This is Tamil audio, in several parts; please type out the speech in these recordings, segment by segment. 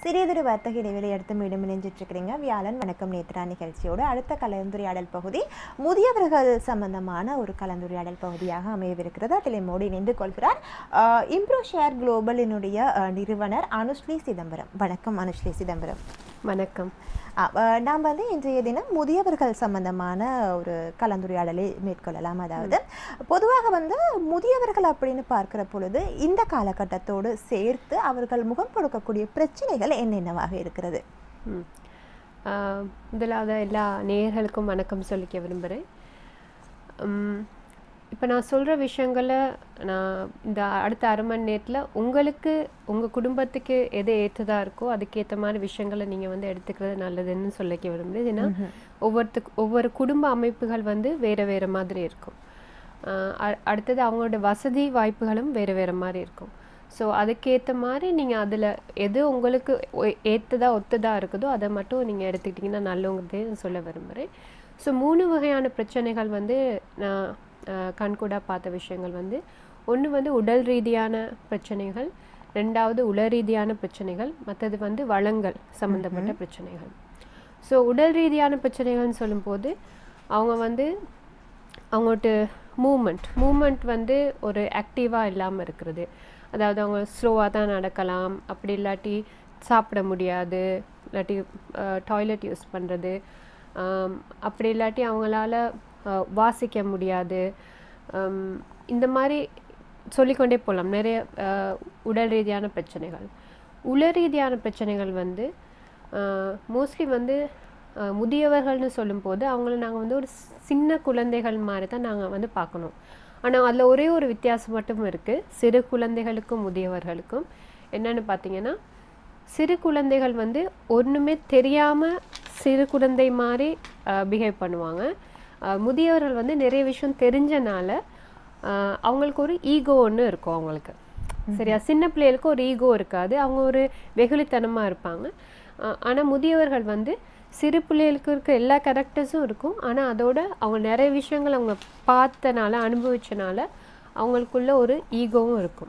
சிறியதொரு வர்த்தக இடைவெளி அடுத்து மீண்டும் இணைஞ்சிட்டு இருக்கிறீங்க வியாழன் வணக்கம் நேத்ரா நிகழ்ச்சியோடு அடுத்த கலந்துரையாடல் பகுதி முதியவர்கள் சம்பந்தமான ஒரு கலந்துரையாடல் பகுதியாக அமையவிருக்கிறது அதில் மோடி இணைந்து கொள்கிறார் இம்ப்ரோ ஷேர் குளோபலினுடைய அஹ், நிறுவனர் அனுஸ்ரீ சிதம்பரம் வணக்கம் அனுஸ்ரீ சிதம்பரம் வணக்கம் ஆ, அஹ், நாம் வந்து இன்றைய தினம் முதியவர்கள் சம்பந்தமான ஒரு கலந்துரையாடலை மேற்கொள்ளலாம் அதாவது பொதுவாக வந்து முதியவர்கள் அப்படின்னு பார்க்கிற பொழுது இந்த காலகட்டத்தோடு சேர்த்து அவர்கள் முகம் கொடுக்கக்கூடிய பிரச்சனைகள் என்னென்னவாக இருக்கிறது ம். ஆஹ், முதலாவது எல்லா நேயர்களுக்கும் வணக்கம் சொல்லிக்க விரும்புகிறேன் இப்போ நான் சொல்கிற விஷயங்களை நான் இந்த அடுத்த அரை மணி நேரத்தில் உங்களுக்கு உங்கள் குடும்பத்துக்கு எது ஏற்றதாக இருக்கோ அதுக்கேற்ற மாதிரி விஷயங்களை நீங்கள் வந்து எடுத்துக்கிறது நல்லதுன்னு சொல்லிக்க விரும்புகிறேன் ஏன்னா ஒவ்வொருத்துக்கு ஒவ்வொரு குடும்ப அமைப்புகள் வந்து வேறு வேறு மாதிரி இருக்கும் ஆஹ் அ- அடுத்தது அவங்களோட வசதி வாய்ப்புகளும் வேறு வேறு மாதிரி இருக்கும் ஸோ அதுக்கேற்ற மாதிரி நீங்கள் அதில் எது உங்களுக்கு ஒ- ஏத்ததா ஒத்ததாக இருக்குதோ அதை மட்டும் நீங்கள் எடுத்துக்கிட்டிங்கன்னா நல்லவங்கிறதே நான் சொல்ல விரும்புகிறேன் ஸோ மூணு வகையான பிரச்சனைகள் வந்து நான் ஆஹ் கண்கூடா பார்த்த விஷயங்கள் வந்து ஒன்று வந்து உடல் ரீதியான பிரச்சனைகள் ரெண்டாவது உள ரீதியான பிரச்சனைகள் மற்றது வந்து வளங்கள் சம்மந்தப்பட்ட பிரச்சனைகள் ஸோ உடல் ரீதியான பிரச்சனைகள்னு சொல்லும்போது அவங்க வந்து அவங்கள்ட்ட மூமெண்ட் மூமெண்ட் வந்து ஒரு ஆக்டிவாக இல்லாமல் இருக்கிறது அதாவது அவங்க ஸ்லோவாக தான் நடக்கலாம் அப்படி இல்லாட்டி சாப்பிட முடியாது இல்லாட்டி டாய்லெட் யூஸ் பண்ணுறது அப்படி இல்லாட்டி அவங்களால அஹ், வாசிக்க முடியாது ஆம், இந்த மாதிரி சொல்லிக்கொண்டே போகலாம் நிறைய அஹ், உடல் ரீதியான பிரச்சனைகள் உள ரீதியான பிரச்சனைகள் வந்து மோஸ்ட்லி வந்து அஹ், முதியவர்கள்னு சொல்லும்போது அவங்கள நாங்கள் வந்து ஒரு சின்ன குழந்தைகள் மாதிரி தான் நாங்கள் வந்து பார்க்கணும் ஆனால் அதில் ஒரே ஒரு வித்தியாசம் மட்டும் இருக்குது சிறு குழந்தைகளுக்கும் முதியவர்களுக்கும் என்னன்னு பார்த்தீங்கன்னா சிறு குழந்தைகள் வந்து ஒன்றுமே தெரியாமல் சிறு குழந்தை மாதிரி பிஹேவ் பண்ணுவாங்க அஹ், முதியவர்கள் வந்து நிறைய விஷயம் தெரிஞ்சனால அஹ், அவங்களுக்கு ஒரு ஈகோ ஒன்று இருக்கும் அவங்களுக்கு சரியா சின்ன பிள்ளைகளுக்கு ஒரு ஈகோ இருக்காது அவங்க ஒரு வெகுளித்தனமாக இருப்பாங்க ஆனால் முதியவர்கள் வந்து சிறு பிள்ளைகளுக்கு இருக்க எல்லா கேரக்டர்ஸும் இருக்கும் ஆனால் அதோட அவங்க நிறைய விஷயங்கள் அவங்க பார்த்தனால அனுபவிச்சனால அவங்களுக்குள்ள ஒரு ஈகோவும் இருக்கும்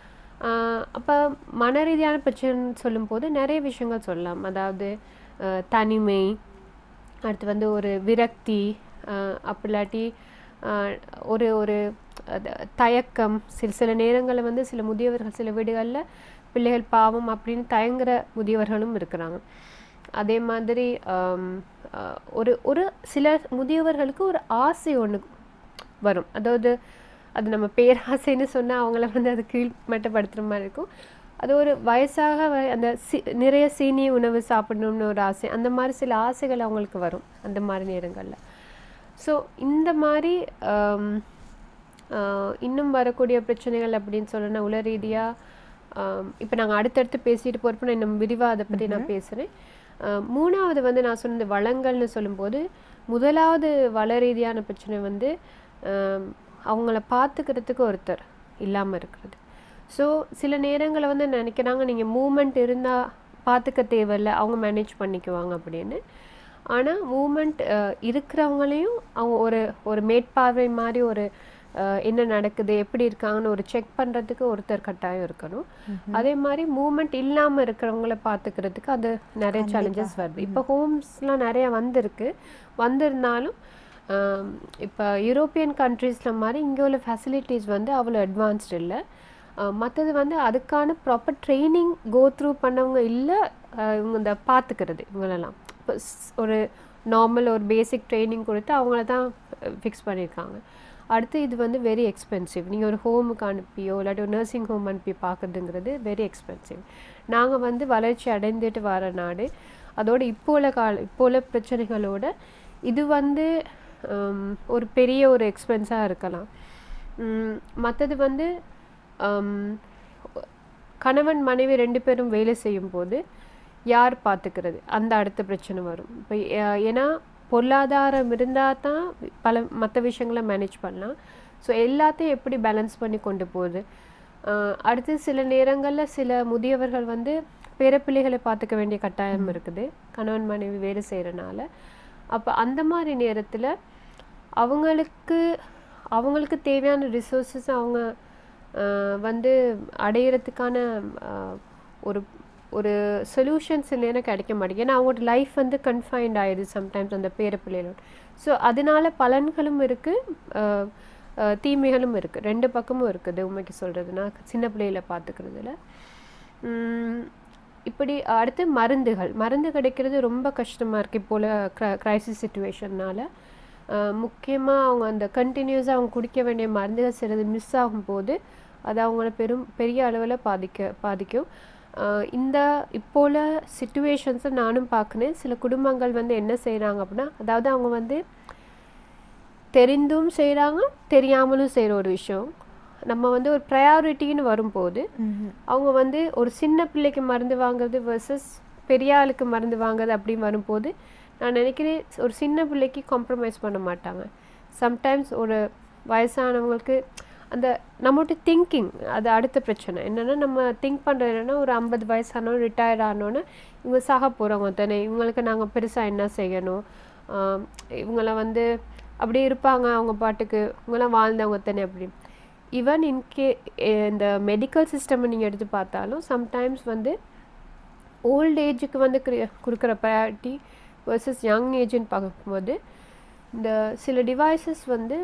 அப்போ மன ரீதியான பிரச்சனைன்னு சொல்லும்போது நிறைய விஷயங்கள் சொல்லலாம் அதாவது ஆஹ் தனிமை அடுத்து வந்து ஒரு விரக்தி ஆஹ் அப்படி இல்லாட்டி ஆஹ் ஒரு ஒரு அது தயக்கம் சில சில நேரங்களில் வந்து சில முதியவர்கள் சில வீடுகளில் பிள்ளைகள் பாவம் அப்படின்னு தயங்குற முதியவர்களும் இருக்கிறாங்க அதே மாதிரி ஆம், ஆஹ் ஒரு ஒரு சில முதியவர்களுக்கு ஒரு ஆசை ஒன்று வரும் அதாவது அது நம்ம பேராசைன்னு சொன்னால் அவங்கள வந்து அது கீழ்மட்டப்படுத்துகிற மாதிரி இருக்கும் அது ஒரு வயசாக வ- அந்த சி நிறைய சீனி உணவு சாப்பிடணும்னு ஒரு ஆசை அந்த மாதிரி சில ஆசைகள் அவங்களுக்கு வரும் அந்த மாதிரி நேரங்களில் ஸோ இந்த மாதிரி ஆம், ஆஹ் இன்னும் வரக்கூடிய பிரச்சனைகள் அப்படின்னு சொல்லணும்னா உள ரீதியாக இப்போ நாங்கள் அடுத்தடுத்து பேசிட்டு போகிறப்ப நான் இன்னும் விரிவாக அதை பற்றி நான் பேசுகிறேன் மூணாவது வந்து நான் சொன்னது வளங்கள்னு சொல்லும்போது முதலாவது வள ரீதியான பிரச்சனை வந்து ஆம், அவங்கள பார்த்துக்கிறதுக்கு ஒருத்தர் இல்லாமல் இருக்கிறது ஸோ சில நேரங்களில் வந்து நினைக்கிறாங்க நீங்கள் மூமெண்ட் இருந்தால் பார்த்துக்க தேவையில்ல அவங்க மேனேஜ் பண்ணிக்குவாங்க அப்படின்னு ஆனால் மூமெண்ட் இருக்கிறவங்களையும் அவங்க ஒரு ஒரு மேற்பார்வை மாதிரி ஒரு அஹ், என்ன நடக்குது எப்படி இருக்காங்கன்னு ஒரு செக் பண்ணுறதுக்கு ஒருத்தர் கட்டாயம் இருக்கணும் அதே மாதிரி மூமெண்ட் இல்லாமல் இருக்கிறவங்கள பார்த்துக்கிறதுக்கு அது நிறைய சேலஞ்சஸ் வருது இப்போ ஹோம்ஸ்லாம் நிறைய வந்திருக்கு வந்திருந்தாலும் இப்போ யூரோப்பியன் கண்ட்ரீஸில் மாதிரி இங்கே உள்ள ஃபெசிலிட்டிஸ் வந்து அவ்வளோ அட்வான்ஸ்டு இல்லை மற்றது வந்து அதுக்கான ப்ராப்பர் ட்ரைனிங் கோ த்ரூ பண்ணவங்க இல்லை இவங்க இந்த பார்த்துக்கிறது இவங்களெல்லாம் இப்போ ஸ்- ஒரு நார்மல் ஒரு பேசிக் ட்ரைனிங் கொடுத்து அவங்கள தான் ஃபிக்ஸ் பண்ணியிருக்காங்க அடுத்து இது வந்து வெரி எக்ஸ்பென்சிவ் நீங்கள் ஒரு ஹோமுக்கு அனுப்பியோ இல்லாட்டி ஒரு நர்சிங் ஹோம் அனுப்பி பார்க்குறதுங்கிறது வெரி எக்ஸ்பென்சிவ் நாங்கள் வந்து வளர்ச்சி அடைந்துட்டு வர நாடு அதோட இப்போ உள்ள கால இப்போ உள்ள பிரச்சனைகளோட இது வந்து ஹம், ஒரு பெரிய ஒரு எக்ஸ்பென்ஸாக இருக்கலாம் மற்றது வந்து ஹம், கணவன் மனைவி ரெண்டு பேரும் வேலை செய்யும் போது யார் பார்த்துக்கிறது அந்த அடுத்த பிரச்சனை வரும் இப்போ ஏன்னா பொருளாதாரம் இருந்தால் தான் பல மற்ற விஷயங்களை மேனேஜ் பண்ணலாம் ஸோ எல்லாத்தையும் எப்படி பேலன்ஸ் பண்ணி கொண்டு போகுது அஹ் அடுத்து சில நேரங்களில் சில முதியவர்கள் வந்து பேரப்பிள்ளைகளை பார்த்துக்க வேண்டிய கட்டாயம் இருக்குது கணவன் மனைவி வேலை செய்கிறனால அப்போ அந்த மாதிரி நேரத்தில் அவங்களுக்கு அவங்களுக்கு தேவையான ரிசோர்ஸஸ் அவங்க ஆஹ் வந்து அடையிறதுக்கான ஆஹ் ஒரு ஒரு சொல்யூஷன்ஸ் இல்லைன்னா கிடைக்க மாட்டேங்குது ஏன்னா அவங்களோட லைஃப் வந்து கன்ஃபைன்ட் ஆயிடுது சம்டைம்ஸ் அந்த பேர பிள்ளைகளோட ஸோ அதனால பலன்களும் இருக்குது தீமைகளும் இருக்குது ரெண்டு பக்கமும் இருக்குது உண்மைக்கு சொல்கிறதுனா சின்ன பிள்ளையில பார்த்துக்கிறதுல இப்படி அடுத்து மருந்துகள் மருந்து கிடைக்கிறது ரொம்ப கஷ்டமாக இருக்குது இப்போ க்ரைசிஸ் சுச்சுவேஷன்னால முக்கியமாக அவங்க அந்த கண்டினியூஸாக அவங்க குடிக்க வேண்டிய மருந்துகள் சிலது மிஸ் ஆகும்போது அது அவங்கள பெரும் பெரிய அளவில் பாதிக்க பாதிக்கும் ஆஹ் இந்த இப்போல சுச்சுவேஷன்ஸை நானும் பார்க்குறேன் சில குடும்பங்கள் வந்து என்ன செய்கிறாங்க அப்படின்னா அதாவது அவங்க வந்து தெரிந்தும் செய்கிறாங்க தெரியாமலும் செய்கிற ஒரு விஷயம் நம்ம வந்து ஒரு ப்ரையாரிட்டின்னு வரும்போது அவங்க வந்து ஒரு சின்ன பிள்ளைக்கு மருந்து வாங்குறது வர்சஸ் பெரிய ஆளுக்கு மருந்து வாங்குறது அப்படின்னு வரும்போது நான் நினைக்கிறேன் ஒரு சின்ன பிள்ளைக்கு காம்ப்ரமைஸ் பண்ண மாட்டாங்க சம்டைம்ஸ் ஒரு வயசானவங்களுக்கு அந்த நம்மளோட திங்கிங் அது அடுத்த பிரச்சனை என்னென்னா நம்ம திங்க் பண்ணுறது என்னென்னா ஒரு ஐம்பது வயசானவங்க ரிட்டையர்ட் ஆனோன்னே இவங்க சாக போகிறவங்க தானே இவங்களுக்கு நாங்கள் பெருசாக என்ன செய்யணும் ஆம், இவங்கள வந்து அப்படி இருப்பாங்க அவங்க பாட்டுக்கு இவங்களாம் வாழ்ந்தவங்க தானே அப்படி ஈவன் இன்கே இந்த மெடிக்கல் சிஸ்டம் நீங்கள் எடுத்து பார்த்தாலும் சம்டைம்ஸ் வந்து ஓல்ட் ஏஜுக்கு வந்து கொடுக்குற ப்ரையாரிட்டி வர்சஸ் யங் ஏஜ்னு பார்க்கும்போது இந்த சில டிவைசஸ் வந்து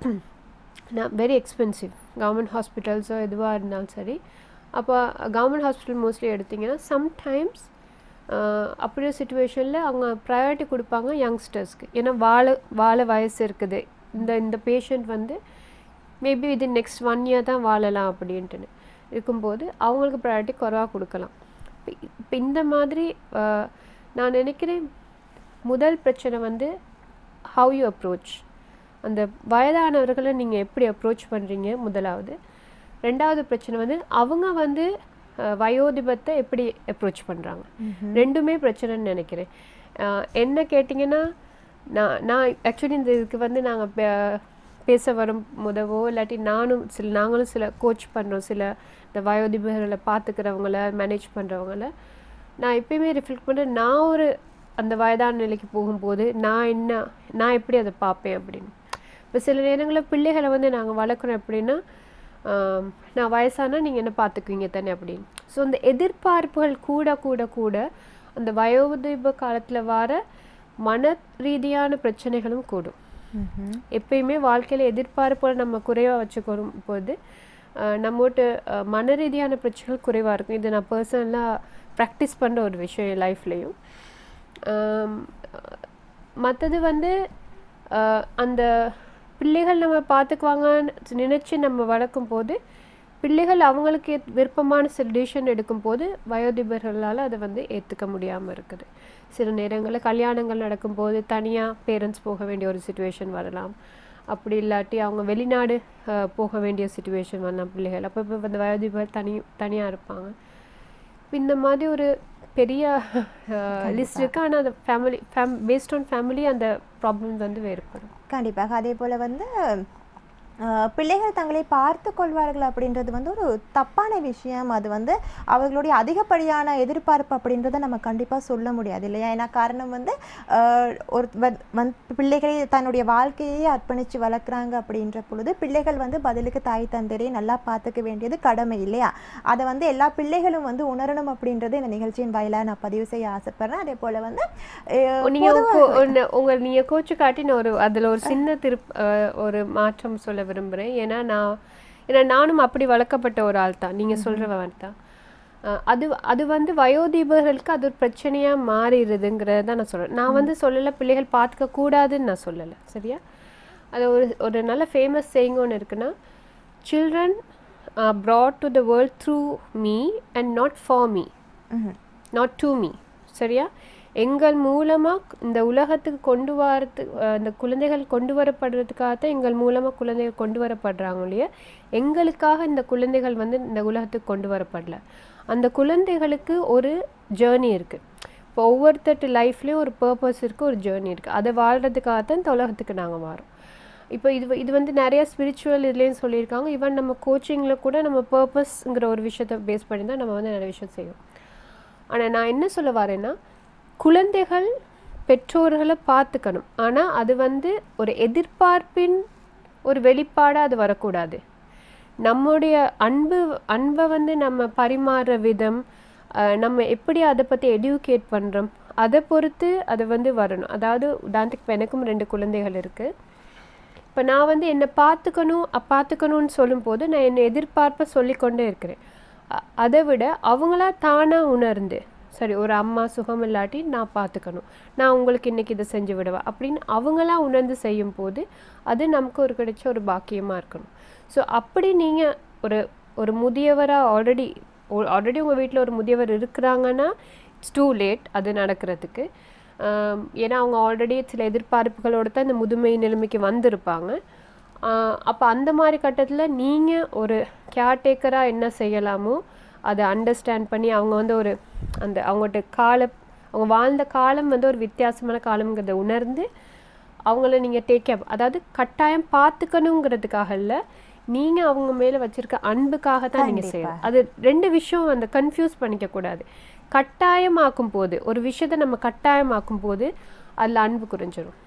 வெரி எக்ஸ்பென்சிவ் கவர்மெண்ட் ஹாஸ்பிட்டல்ஸோ எதுவாக இருந்தாலும் சரி அப்போ கவர்மெண்ட் ஹாஸ்பிட்டல் மோஸ்ட்லி எடுத்திங்கன்னா சம்டைம்ஸ் அப்படி ஒரு சுச்சுவேஷனில் அவங்க ப்ரையாரிட்டி கொடுப்பாங்க யங்ஸ்டர்ஸ்க்கு ஏன்னா வாழ வாழ வயசு இருக்குது இந்த இந்த பேஷண்ட் வந்து மேபி இது நெக்ஸ்ட் ஒன் இயர் தான் வாழலாம் அப்படின்ட்டுன்னு இருக்கும்போது அவங்களுக்கு ப்ரையாரிட்டி குறைவாக கொடுக்கலாம் இப்போ இந்த மாதிரி ஆஹ், நான் நினைக்கிறேன் முதல் பிரச்சனை வந்து ஹவ் யூ அப்ரோச் அந்த வயதானவர்களை நீங்கள் எப்படி அப்ரோச் பண்ணுறீங்க முதலாவது ரெண்டாவது பிரச்சனை வந்து அவங்க வந்து அஹ், வயோதிபத்தை எப்படி அப்ரோச் பண்ணுறாங்க ரெண்டுமே பிரச்சனைன்னு நினைக்கிறேன் அஹ், என்ன கேட்டிங்கன்னா நான் நான் ஆக்சுவலி இந்த இதுக்கு வந்து நாங்கள் பேச வரும் முதவோ இல்லாட்டி நானும் சில நாங்களும் சில கோச் பண்ணுறோம் சில இந்த வயோதிபர்களை பார்த்துக்கிறவங்கள மேனேஜ் பண்ணுறவங்கள நான் எப்பயுமே ரிஃப்ளெக்ட் பண்ணுறேன் நான் ஒரு அந்த வயதான நிலைக்கு போகும்போது நான் என்ன நான் எப்படி அதை பார்ப்பேன் அப்படின்னு இப்போ சில நேரங்களில் பிள்ளைகளை வந்து நாங்கள் வளர்க்குறோம் எப்படின்னா ஆம், நான் வயசானா நீங்கள் என்ன பார்த்துக்குவீங்க தானே அப்படின்னு ஸோ அந்த எதிர்பார்ப்புகள் கூட கூட கூட அந்த வயோதிப காலத்தில் வர மன ரீதியான பிரச்சனைகளும் கூடும் எப்பயுமே வாழ்க்கையில் எதிர்பார்ப்புகள் நம்ம குறைவாக வச்சுக்கணும் போது அஹ், நம்மோட்டு அஹ், மன ரீதியான பிரச்சனைகள் குறைவாக இருக்கும் இது நான் பர்சனலாக ப்ராக்டிஸ் பண்ணுற ஒரு விஷயம் என் லைஃப்லேயும் மற்றது வந்து அஹ், அந்த பிள்ளைகள் நம்ம பார்த்துக்குவாங்கன்னு நினச்சி நம்ம வளர்க்கும் போது பிள்ளைகள் அவங்களுக்கு ஏத்- விருப்பமான சில டிசிஷன் எடுக்கும்போது வயோதிபர்களால் அதை வந்து ஏற்றுக்க முடியாமல் இருக்குது சில நேரங்களில் கல்யாணங்கள் நடக்கும்போது தனியாக பேரண்ட்ஸ் போக வேண்டிய ஒரு சுச்சுவேஷன் வரலாம் அப்படி இல்லாட்டி அவங்க வெளிநாடு அஹ், போக வேண்டிய சுச்சுவேஷன் வரலாம் பிள்ளைகள் அப்போ இப்போ இந்த வயோதிபர் தனி தனியாக இருப்பாங்க இப்ப இந்த மாதிரி ஒரு பெரிய லிஸ்ட் இருக்கு ஆனால் அந்த family fam based on family அந்த ப்ராப்ளம் வந்து வேறுபடும் கண்டிப்பாக அதே போல் வந்து அஹ், பிள்ளைகள் தங்களை பார்த்து கொள்வார்கள் அப்படின்றது வந்து ஒரு தப்பான விஷயம் அது வந்து அவர்களுடைய அதிகப்படியான எதிர்பார்ப்பு அப்படின்றத நம்ம கண்டிப்பாக சொல்ல முடியாது இல்லையா ஏன்னா காரணம் வந்து அஹ், ஒரு வ- வந் பிள்ளைகளை தன்னுடைய வாழ்க்கையே அர்ப்பணித்து வளர்க்குறாங்க அப்படின்ற பொழுது பிள்ளைகள் வந்து பதிலுக்கு தாய் தந்தையை நல்லா பார்த்துக்க வேண்டியது கடமை இல்லையா அதை வந்து எல்லா பிள்ளைகளும் வந்து உணரணும் அப்படின்றது இந்த நிகழ்ச்சியின் வாயிலாக நான் பதிவு செய்ய ஆசைப்படுறேன் அதே போல் வந்து அஹ், நீங்க கோ- ஒன்னு- உங்க நீங்க கோச்சு காட்டி நான் ஒரு அதுல ஒரு சின்ன திருப் அஹ், ஒரு மாற்றம் சொல்ல விரும்புறேன் ஏன்னா நான் ஏன்னா நானும் அப்படி வளர்க்கப்பட்ட ஒரு ஆள் தான் நீங்க சொல்ற மாதிரி தான் அஹ், அது அது வந்து வயோதிபர்களுக்கு அது ஒரு பிரச்சனையா மாறிடுதுங்கிறத தான் நான் சொல்றேன் நான் வந்து சொல்லல பிள்ளைகள் பார்த்துக்க கூடாதுன்னு நான் சொல்லல சரியா அது ஒரு ஒரு நல்ல ஃபேமஸ் சேயிங் ஒன்று இருக்குன்னா children brought to the world through me and not for me hmm. Not to me சரியா எங்கள் மூலமாக இந்த உலகத்துக்கு கொண்டு வரது அஹ் இந்த குழந்தைகள் கொண்டு வரப்படுறதுக்காக தான் எங்கள் மூலமாக குழந்தைகள் கொண்டு வரப்படுறாங்க இல்லையா எங்களுக்காக இந்த குழந்தைகள் வந்து இந்த உலகத்துக்கு கொண்டு வரப்படல அந்த குழந்தைகளுக்கு ஒரு ஜேர்னி இருக்குது இப்போ ஒவ்வொருத்தட்டு லைஃப்லேயும் ஒரு பர்பஸ் இருக்குது ஒரு ஜேர்னி இருக்குது அதை வாழ்கிறதுக்காக தான் இந்த உலகத்துக்கு நாங்கள் வரோம் இப்போ இது வ- இது வந்து நிறைய ஸ்பிரிச்சுவல் இதுலேயும் சொல்லியிருக்காங்க ஈவன் நம்ம கோச்சிங்கில் கூட நம்ம பர்பஸ்ங்கிற ஒரு விஷயத்தை பேஸ் பண்ணி தான் நம்ம வந்து நிறைய விஷயம் செய்வோம் ஆனால் நான் என்ன சொல்ல வரேன்னா குழந்தைகள் பெற்றோர்களை பார்த்துக்கணும் ஆனால் அது வந்து ஒரு எதிர்பார்ப்பின் ஒரு வெளிப்பாடாக அது வரக்கூடாது நம்முடைய அன்பு அன்பை வந்து நம்ம பரிமாறுற விதம் அஹ், நம்ம எப்படி அதை பற்றி எடுக்கேட் பண்ணுறோம் அதை பொறுத்து அது வந்து வரணும் அதாவது உதாரணத்துக்கு இப்போ எனக்கும் ரெண்டு குழந்தைகள் இருக்குது இப்போ நான் வந்து என்னை பார்த்துக்கணும் அ- பார்த்துக்கணும்னு சொல்லும்போது நான் என்னை எதிர்பார்ப்பை சொல்லிக்கொண்டே இருக்கிறேன் அ- அதை விட அவங்களா தானாக உணர்ந்து சரி ஒரு அம்மா சுகம் இல்லாட்டி நான் பார்த்துக்கணும் நான் உங்களுக்கு இன்னைக்கு இதை செஞ்சு விடுவா அப்படின்னு அவங்களா உணர்ந்து செய்யும் போது அது நமக்கு ஒரு கிடைச்ச ஒரு பாக்கியமாக இருக்கணும் ஸோ அப்படி நீங்கள் ஒரு ஒரு முதியவராக ஆல்ரெடி ஆல்ரெடி உங்கள் வீட்டில் ஒரு முதியவர் இருக்கிறாங்கன்னா இட்ஸ் டூ லேட் அது நடக்கிறதுக்கு ஆம், ஏன்னா அவங்க ஆல்ரெடி சில எதிர்பார்ப்புகளோடு தான் இந்த முதுமை நிலைமைக்கு வந்திருப்பாங்க அப்போ அந்த மாதிரி கட்டத்தில் நீங்கள் ஒரு கேர்டேக்கராக என்ன செய்யலாமோ அதை அண்டர்ஸ்டாண்ட் பண்ணி அவங்க வந்து ஒரு அந்த அவங்கள்ட்ட கால அவங்க வாழ்ந்த காலம் வந்து ஒரு வித்தியாசமான காலம்ங்கிறத உணர்ந்து அவங்கள நீங்கள் டேக் கேர் அதாவது கட்டாயம் பார்த்துக்கணுங்கிறதுக்காக இல்லை நீங்கள் அவங்க மேலே வச்சிருக்க அன்புக்காக தான் நீங்கள் செய்யணும் அது ரெண்டு விஷயம் அந்த கன்ஃபியூஸ் பண்ணிக்க கூடாது கட்டாயமாக்கும் போது ஒரு விஷயத்தை நம்ம கட்டாயமாக்கும் போது அதில் அன்பு குறைஞ்சிரும்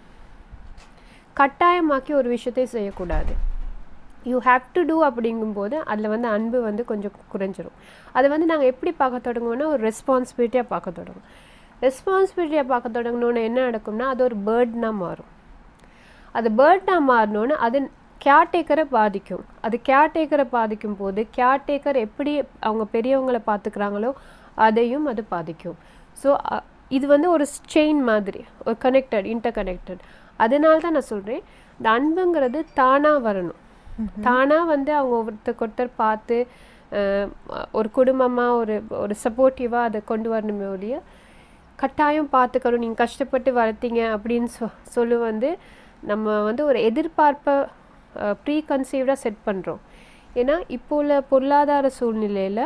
கட்டாயமாக்கி ஒரு விஷயத்தை செய்யக்கூடாது யூ ஹாவ் டு டூ அப்படிங்கும்போது அதில் வந்து அன்பு வந்து கொஞ்சம் குறைஞ்சிரும் அதை வந்து நாங்கள் எப்படி பார்க்க தொடங்குவோம்னா ஒரு ரெஸ்பான்சிபிலிட்டியாக பார்க்க தொடங்கும் ரெஸ்பான்சிபிலிட்டியாக பார்க்க தொடங்கணுன்னு என்ன நடக்கும்னா அது ஒரு பேர்ட்னாக மாறும் அது பேர்ட்னாக மாறினோன்னு அது கேர்டேக்கரை பாதிக்கும் அது கேர்டேக்கரை பாதிக்கும் போது கேர்டேக்கர் எப்படி அவங்க பெரியவங்களை பார்த்துக்கிறாங்களோ அதையும் அது பாதிக்கும் ஸோ இது வந்து ஒரு செயின் மாதிரி ஒரு கனெக்டட் இன்டர் கனெக்டட் அதனால தான் நான் சொல்கிறேன் இந்த அன்புங்கிறது தானாக வரணும் தானாக வந்து அவங்க ஒருத்தருக்கு ஒருத்தர் பார்த்து அஹ், ஒரு குடும்பமாக ஒரு ஒரு சப்போர்ட்டிவாக அதை கொண்டு வரணுமே ஒழிய கட்டாயம் பார்த்துக்கணும் நீங்கள் கஷ்டப்பட்டு வளர்த்தீங்க அப்படின்னு சொ சொல்லு வந்து நம்ம வந்து ஒரு எதிர்பார்ப்பை ப்ரீ கன்சீவ்டாக செட் பண்ணுறோம் ஏன்னா இப்போ உள்ள பொருளாதார சூழ்நிலையில்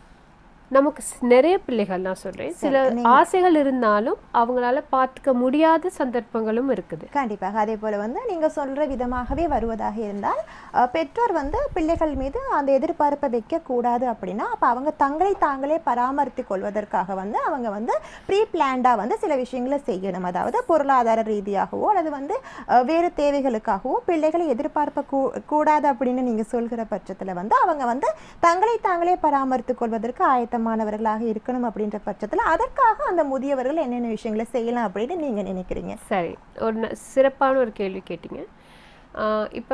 நமக்கு ஸ்- நிறைய பிள்ளைகள் நான் சொல்கிறேன் சில ஆசைகள் இருந்தாலும் அவங்களால பார்த்துக்க முடியாத சந்தர்ப்பங்களும் இருக்குது கண்டிப்பாக அதே போல வந்து நீங்க சொல்ற விதமாகவே வருவதாக இருந்தால் அஹ், பெற்றோர் வந்து பிள்ளைகள் மீது அந்த எதிர்பார்ப்பை வைக்க கூடாது அப்படின்னா அப்ப அவங்க தங்களை தாங்களே பராமரித்துக் கொள்வதற்காக வந்து அவங்க வந்து ப்ரீ பிளான்டா வந்து சில விஷயங்களை செய்யணும் அதாவது பொருளாதார ரீதியாகவோ அல்லது வந்து அஹ், வேறு தேவைகளுக்காகவோ பிள்ளைகளை எதிர்பார்ப்ப கூ கூடாது அப்படின்னு நீங்க சொல்கிற பட்சத்துல வந்து அவங்க வந்து தங்களை தாங்களே பராமரித்துக் கொள்வதற்கு ஆயத்தமானவர்களாக இருக்கணும் அப்படின்ற பட்சத்துல அதற்காக அந்த முதியவர்கள் என்னென்ன விஷயங்களை செய்யலாம் அப்படின்னு நீங்க நினைக்கிறீங்க சரி ஒரு ந- சிறப்பான ஒரு கேள்வி கேட்டீங்க இப்போ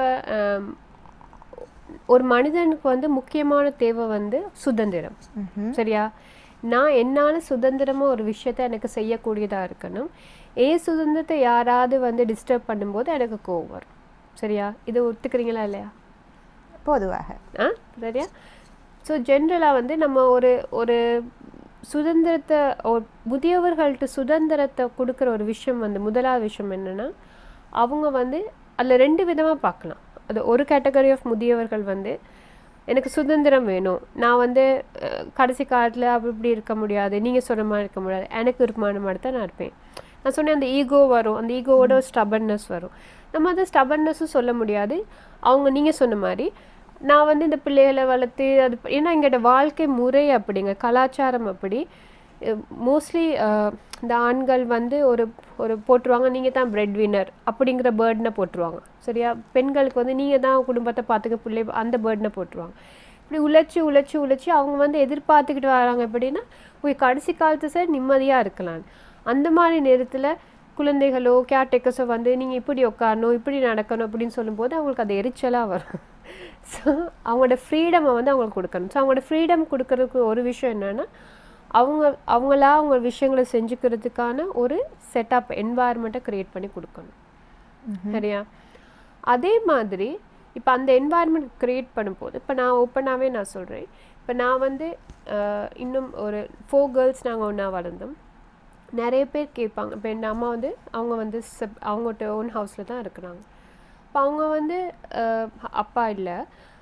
ஒரு மனிதனுக்கு வந்து முக்கியமான தேவை வந்து சுதந்திரம் சரியா நான் என்னால் சுதந்திரமாக ஒரு விஷயத்தை எனக்கு செய்யக்கூடியதாக இருக்கணும் ஏன் சுதந்திரத்தை யாராவது வந்து டிஸ்டர்ப் பண்ணும்போது எனக்கு கோவம் வரும் சரியா இதை ஒத்துக்கிறீங்களா இல்லையா பொதுவாக ஆ சரியா ஸோ ஜென்ரலாக வந்து நம்ம ஒரு ஒரு சுதந்திரத்தை ஒரு முதியவர்கள்ட்ட சுதந்திரத்தை கொடுக்குற ஒரு விஷயம் வந்து முதலாவது விஷயம் என்னன்னா அவங்க வந்து அதில் ரெண்டு விதமாக பார்க்கலாம் அது ஒரு கேட்டகரி ஆஃப் முதியவர்கள் வந்து எனக்கு சுதந்திரம் வேணும் நான் வந்து அஹ், கடைசி காலத்தில் அப்படி இப்படி இருக்க முடியாது நீங்கள் சொன்ன மாதிரி இருக்க முடியாது எனக்கு விருப்பமான மாதிரி தான் நான் இருப்பேன் நான் சொன்னேன் அந்த ஈகோ வரும் அந்த ஈகோவோட ஸ்டபன்னஸ் வரும் நம்ம அதை ஸ்டபன்னஸும் சொல்ல முடியாது அவங்க நீங்கள் சொன்ன மாதிரி நான் வந்து இந்த பிள்ளைகளை வளர்த்து அது ப- ஏன்னா எங்களோட வாழ்க்கை முறை அப்படிங்க கலாச்சாரம் அப்படி மோஸ்ட்லி இந்த ஆண்கள் வந்து ஒரு ஒரு போட்டுருவாங்க நீங்கள் தான் பிரெட் வின்னர் அப்படிங்கிற பேர்டனை போட்டுருவாங்க சரியா பெண்களுக்கு வந்து நீங்கள் தான் குடும்பத்தை பார்த்துக்க பிள்ளை அந்த பேர்டனை போட்டுருவாங்க இப்படி உழைச்சி உழைச்சி உழைச்சி அவங்க வந்து எதிர்பார்த்துக்கிட்டு வராங்க எப்படின்னா போய் கடைசி காலத்து சார் நிம்மதியாக இருக்கலாம் அந்த மாதிரி நேரத்தில் குழந்தைகளோ கேர்டேக்கர்ஸோ வந்து நீங்கள் இப்படி உட்காரணும் இப்படி நடக்கணும் அப்படின்னு சொல்லும்போது அவங்களுக்கு அது எரிச்சலாக வரும் ஸோ அவங்களோட ஃப்ரீடமை வந்து அவங்களுக்கு கொடுக்கணும் ஸோ அவங்களோட ஃப்ரீடம் கொடுக்கறதுக்கு ஒரு விஷயம் என்னென்னா அவங்க அவங்களா அவங்க விஷயங்களை செஞ்சுக்கிறதுக்கான ஒரு செட்டப் என்வாயர்மெண்ட்டை க்ரியேட் பண்ணி கொடுக்கணும் சரியா அதே மாதிரி இப்போ அந்த என்வாயர்மெண்ட் க்ரியேட் பண்ணும்போது இப்போ நான் ஓப்பனாகவே நான் சொல்கிறேன் இப்போ நான் வந்து அஹ், இன்னும் ஒரு ஃபோர் கேர்ள்ஸ் நாங்கள் ஒன்றா வளர்ந்தோம் நிறைய பேர் கேட்பாங்க இப்போ என் அம்மா வந்து அவங்க வந்து செப் அவங்கள்ட்ட ஓன் ஹவுஸில் தான் இருக்கிறாங்க இப்போ அவங்க வந்து அஹ், அப்பா இல்லை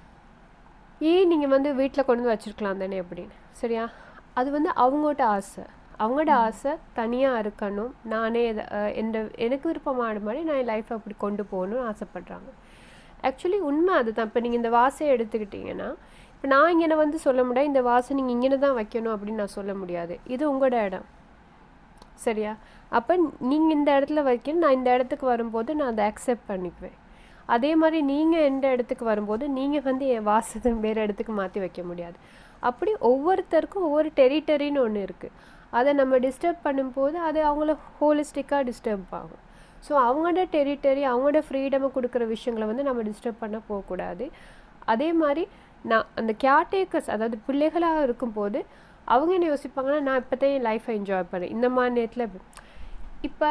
ஏன் நீங்கள் வந்து வீட்டில் கொண்டு வந்து வச்சுருக்கலாம் தானே அப்படின்னு சரியா அது வந்து அவங்கள்ட்ட ஆசை அவங்களோட ஆசை தனியாக இருக்கணும் நானே இத- அஹ், எந்த எனக்கு விருப்பமான மாதிரி நான் என் லைஃப்பை அப்படி கொண்டு போகணும்னு ஆசைப்பட்றாங்க ஆக்சுவலி உண்மை அதுதான் இப்போ நீங்கள் இந்த வாசை எடுத்துக்கிட்டிங்கன்னா இப்போ நான் இங்கே வந்து சொல்ல முடியாது இந்த வாசை நீங்கள் இங்கே தான் வைக்கணும் அப்படின்னு நான் சொல்ல முடியாது இது உங்களோட இடம் சரியா அப்போ நீங்கள் இந்த இடத்துல வைக்கணும் நான் இந்த இடத்துக்கு வரும்போது நான் அதை அக்செப்ட் பண்ணிக்குவேன் அதே மாதிரி நீங்கள் எந்த இடத்துக்கு வரும்போது நீங்கள் வந்து என் வாசத்தை வேறு இடத்துக்கு மாற்றி வைக்க முடியாது அப்படி ஒவ்வொருத்தருக்கும் ஒவ்வொரு டெரிட்டரின்னு ஒன்று இருக்குது அதை நம்ம டிஸ்டர்ப் பண்ணும்போது அது அவங்கள ஹோலிஸ்டிக்காக டிஸ்டர்ப் ஆகும் ஸோ அவங்களோட டெரிட்டரி அவங்களோட ஃப்ரீடமை கொடுக்குற விஷயங்களை வந்து நம்ம டிஸ்டர்ப் பண்ண போகக்கூடாது அதே மாதிரி நான் அந்த கேர்டேக்கர்ஸ் அதாவது பிள்ளைகளாக இருக்கும்போது அவங்க என்ன யோசிப்பாங்கன்னா நான் இப்போதான் என் லைஃப்பை என்ஜாய் பண்ணேன் இந்த மாதிரி நேரத்தில் இப்போ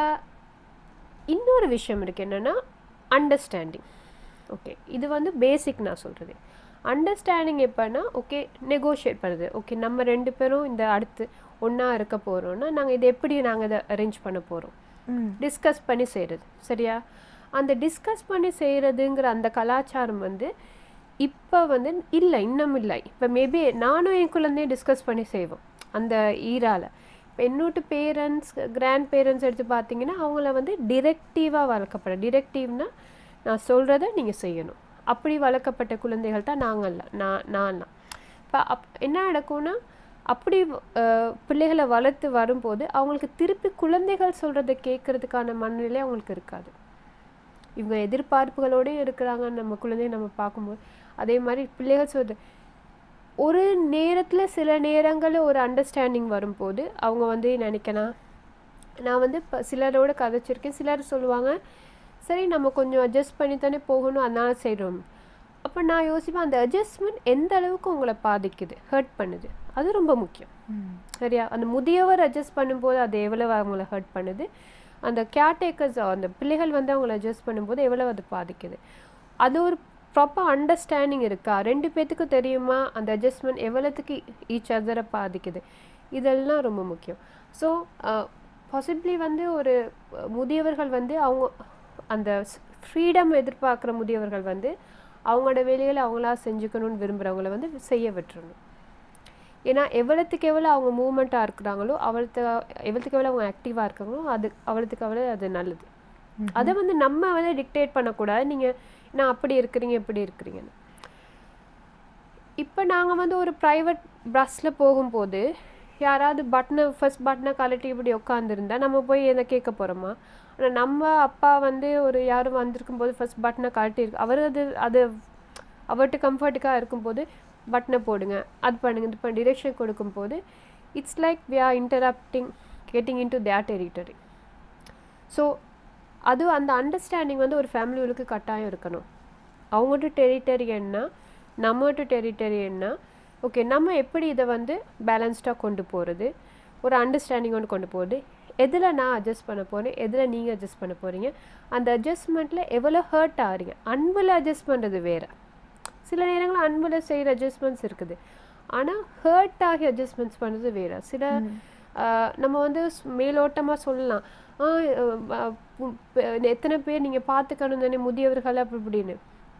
இன்னொரு விஷயம் இருக்குது என்னென்னா அண்டர்ஸ்டாண்டிங் ஓகே இது வந்து பேசிக் நான் சொல்கிறது அண்டர்ஸ்டாண்டிங் எப்போனா ஓகே நெகோஷியேட் பண்ணுறது ஓகே நம்ம ரெண்டு பேரும் இந்த அடுத்து ஒன்றா இருக்க போகிறோன்னா நாங்கள் இதை எப்படி நாங்கள் இதை அரேஞ்ச் பண்ண போகிறோம் ம் டிஸ்கஸ் பண்ணி செய்கிறது சரியா அந்த டிஸ்கஸ் பண்ணி செய்கிறதுங்கிற அந்த கலாச்சாரம் வந்து இப்போ வந்து இல்லை இன்னும் இல்லை இப்போ மேபி நானும் என் குழந்தையும் டிஸ்கஸ் பண்ணி செய்வோம் அந்த ஈரால இப்போ என்னோட பேரண்ட்ஸ் கிராண்ட் பேரண்ட்ஸ் எடுத்து பார்த்தீங்கன்னா அவங்கள வந்து டிரெக்டிவாக வளர்க்கப்பட டிரெக்டிவ்னா நான் சொல்கிறத நீங்கள் செய்யணும் அப்படி வளர்க்கப்பட்ட குழந்தைகள் தான் நாங்கள்ல நான் நான்லாம் இப்போ அப் என்ன நடக்கும்னா அப்படி அஹ், பிள்ளைகளை வளர்த்து வரும்போது அவங்களுக்கு திருப்பி குழந்தைகள் சொல்கிறத கேட்கறதுக்கான மனநிலை அவங்களுக்கு இருக்காது இவங்க எதிர்பார்ப்புகளோடயும் இருக்கிறாங்க நம்ம குழந்தைய நம்ம பார்க்கும்போது அதே மாதிரி பிள்ளைகள் சொல்றது ஒரு நேரத்தில் சில நேரங்களில் ஒரு அண்டர்ஸ்டாண்டிங் வரும்போது அவங்க வந்து நினைக்கலாம் நான் வந்து இப்போ சிலரோட கதைச்சிருக்கேன் சிலர் சொல்லுவாங்க சரி நம்ம கொஞ்சம் அட்ஜஸ்ட் பண்ணி தானே போகணும் அதனால செய்கிறோம் அப்போ நான் யோசிப்பேன் அந்த அட்ஜஸ்ட்மெண்ட் எந்த அளவுக்கு உங்களை பாதிக்குது ஹர்ட் பண்ணுது அது ரொம்ப முக்கியம் ம் சரியா அந்த முதியவர் அட்ஜஸ்ட் பண்ணும்போது அது எவ்வளவு அவங்கள ஹர்ட் பண்ணுது அந்த கேர்டேக்கர்ஸ் அந்த பிள்ளைகள் வந்து அவங்கள அட்ஜஸ்ட் பண்ணும்போது எவ்வளவு அது பாதிக்குது அது ஒரு ப்ராப்பர் அண்டர்ஸ்டாண்டிங் இருக்கா ரெண்டு பேத்துக்கும் தெரியுமா அந்த அட்ஜஸ்ட்மெண்ட் எவ்வளோத்துக்கு ஈச் அதரை பாதிக்குது இதெல்லாம் ரொம்ப முக்கியம் ஸோ பாசிபிளி வந்து ஒரு அஹ், முதியவர்கள் வந்து அவங்க அந்த ஃப்ரீடம் எதிர்பார்க்குற முதியவர்கள் வந்து அவங்களோட வேலைகளை அவங்களா செஞ்சுக்கணும்னு விரும்புகிறவங்கள வந்து செய்ய விட்டுறணும் ஏன்னா எவ்வளோத்துக்கு எவ்வளோ அவங்க மூமெண்ட்டாக இருக்கிறாங்களோ அவ்வளோத்து எவ்வளோத்துக்கு எவ்வளோ அவங்க ஆக்டிவாக இருக்காங்களோ அது அவ்வளோத்துக்கு அவ்வளோ அது நல்லது அதை வந்து நம்ம வந்து டிக்டேட் பண்ணக்கூடாது நீங்கள் நான் அப்படி இருக்கிறீங்க இப்படி இருக்கிறீங்கன்னு இப்போ நாங்கள் வந்து ஒரு ப்ரைவேட் பஸ்ஸில் போகும்போது யாராவது பட்டனை ஃபர்ஸ்ட் பட்டனை கழட்டி இப்படி உட்காந்துருந்தா நம்ம போய் எதை கேட்க போகிறோமா ஆனால் நம்ம அப்பா வந்து ஒரு யாரும் வந்திருக்கும் போது ஃபர்ஸ்ட் பட்டனை கழட்டி இருக்கு அவர் அது அது அவர்கிட்ட கம்ஃபர்ட்டுக்காக இருக்கும்போது பட்டனை போடுங்க அது பண்ணுங்க இது பண்ண டிரெக்ஷன் கொடுக்கும்போது it's like we are interrupting getting into their territory so அது அந்த அண்டர்ஸ்டாண்டிங் வந்து ஒரு ஃபேமிலிகளுக்கு கட்டாயம் இருக்கணும் அவங்கள்ட்ட டெரிட்டரி என்ன நம்மகிட்ட டெரிட்டரி என்ன ஓகே நம்ம எப்படி இதை வந்து பேலன்ஸ்டாக கொண்டு போகிறது ஒரு அண்டர்ஸ்டாண்டிங் கொண்டு கொண்டு போகிறது எதில் நான் அட்ஜஸ்ட் பண்ண போகிறேன் எதில் நீங்கள் அட்ஜஸ்ட் பண்ண போகிறீங்க அந்த அட்ஜஸ்ட்மெண்ட்டில் எவ்வளோ ஹர்ட் ஆகிறீங்க அன்பில் அட்ஜஸ்ட் பண்ணுறது வேறு சில நேரங்களில் அன்பில் செய்கிற அட்ஜஸ்ட்மெண்ட்ஸ் இருக்குது ஆனால் ஹர்ட் ஆகி அட்ஜஸ்ட்மெண்ட்ஸ் பண்ணுறது வேறு சில ஆஹ், நம்ம வந்து ஸ்- மேலோட்டமாக சொல்லலாம் ஆ, அஹ், அஹ், பு- ப- எத்தனை பேர் நீங்கள் பார்த்துக்கணும் தானே முதியவர்கள் அப்படி இப்படின்னு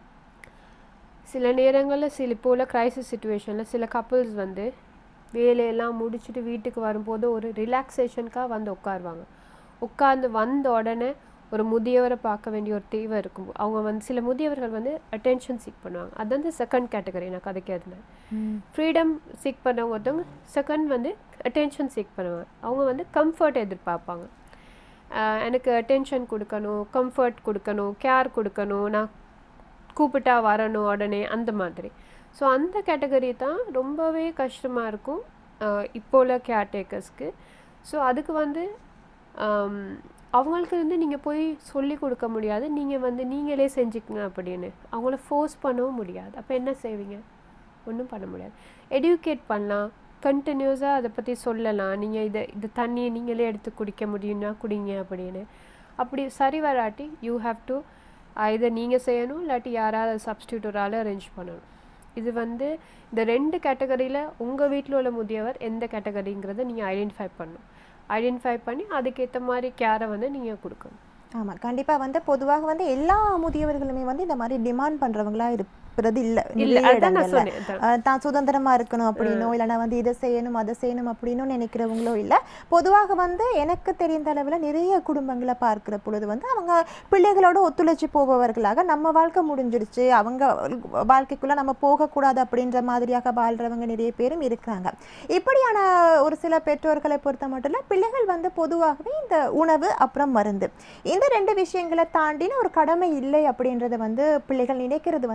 சில நேரங்களில் சில இப்போ உள்ள கிரைசிஸ் சுச்சுவேஷனில் சில கப்புள்ஸ் வந்து வேலையெல்லாம் முடிச்சுட்டு வீட்டுக்கு வரும்போது ஒரு ரிலாக்ஸேஷனுக்காக வந்து உட்காருவாங்க உட்கார்ந்து வந்த உடனே ஒரு முதியவரை பார்க்க வேண்டிய ஒரு தேவை இருக்கும் அவங்க வந்து சில முதியவர்கள் வந்து அட்டென்ஷன் சீக் பண்ணுவாங்க அது வந்து செகண்ட் கேட்டகரி நான் கதைக்கு அதில் ம் ஃப்ரீடம் சீக் பண்ணவங்க ஒருத்தவங்க செகண்ட் வந்து அட்டென்ஷன் சீக் பண்ணுவாங்க அவங்க வந்து கம்ஃபர்ட் எதிர்பார்ப்பாங்க ஆஹ் எனக்கு அட்டென்ஷன் கொடுக்கணும் கம்ஃபர்ட் கொடுக்கணும் கேர் கொடுக்கணும் நான் கூப்பிட்டா வரணும் உடனே அந்த மாதிரி ஸோ அந்த கேட்டகரி தான் ரொம்பவே கஷ்டமாக இருக்கும் ஆஹ் இப்போ உள்ள கேர்டேக்கர்ஸ்க்கு ஸோ அதுக்கு வந்து ஆம், அவங்களுக்கு வந்து நீங்கள் போய் சொல்லி கொடுக்க முடியாது நீங்கள் வந்து நீங்களே செஞ்சுக்கங்க அப்படின்னு அவங்கள ஃபோர்ஸ் பண்ணவும் முடியாது அப்போ என்ன செய்வீங்க ஒன்றும் பண்ண முடியாது எடியூகேட் பண்ணலாம் கண்டினியூஸாக அதை பற்றி சொல்லலாம் நீங்கள் இதை இந்த தண்ணியை நீங்களே எடுத்து குடிக்க முடியும்னா குடிங்க அப்படின்னு அப்படி சரி வராட்டி யூ ஹாவ் டு இதை நீங்கள் செய்யணும் இல்லாட்டி யாராவது சப்ஸ்டியூட்டரால் அரேஞ்ச் பண்ணணும் இது வந்து இந்த ரெண்டு கேட்டகரியில் உங்கள் வீட்டில் உள்ள முதியவர் எந்த கேட்டகரிங்கிறத நீங்கள் ஐடென்டிஃபை பண்ணணும் ஐடென்டிஃபை பண்ணி அதுக்கேற்ற மாதிரி கேரை வந்து நீங்கள் கொடுக்கணும் ஆமாம் கண்டிப்பாக வந்து பொதுவாக வந்து எல்லா முதியவர்களுமே வந்து இந்த மாதிரி டிமாண்ட் பண்ணுறவங்களா இருப்பது இல்லை இல்லை நிறைய அதான் நான் இடங்கள்ல. சொன்னேன் அதான். அஹ் தான் சுதந்திரமா இருக்கணும் அப்படின்னோ இல்லைன்னா வந்து இதை செய்யணும் அதை செய்யணும் அப்படின்னும் நினைக்கிறவங்களோ இல்லை பொதுவாக வந்து எனக்கு தெரிந்த அளவில் நிறைய குடும்பங்களை பார்க்கிற பொழுது வந்து அவங்க பிள்ளைகளோட ஒத்துழைச்சு போபவர்களாக நம்ம வாழ்க்கை முடிஞ்சிடுச்சு அவங்க வாழ்க்கைக்குள்ள நம்ம போகக்கூடாது அப்படின்ற மாதிரியாக வாழ்றவங்க நிறைய பேரும் இருக்கிறாங்க இப்படியான ஒரு சில பெற்றோர்களை பொறுத்த மட்டும் இல்ல பிள்ளைகள் வந்து பொதுவாகவே இந்த உணவு அப்புறம் மருந்து இந்த ரெண்டு விஷயங்களை தாண்டின ஒரு கடமை இல்லை அப்படின்றத வந்து பிள்ளைகள் நினைக்கிறது வந்து என்ன மாதிரி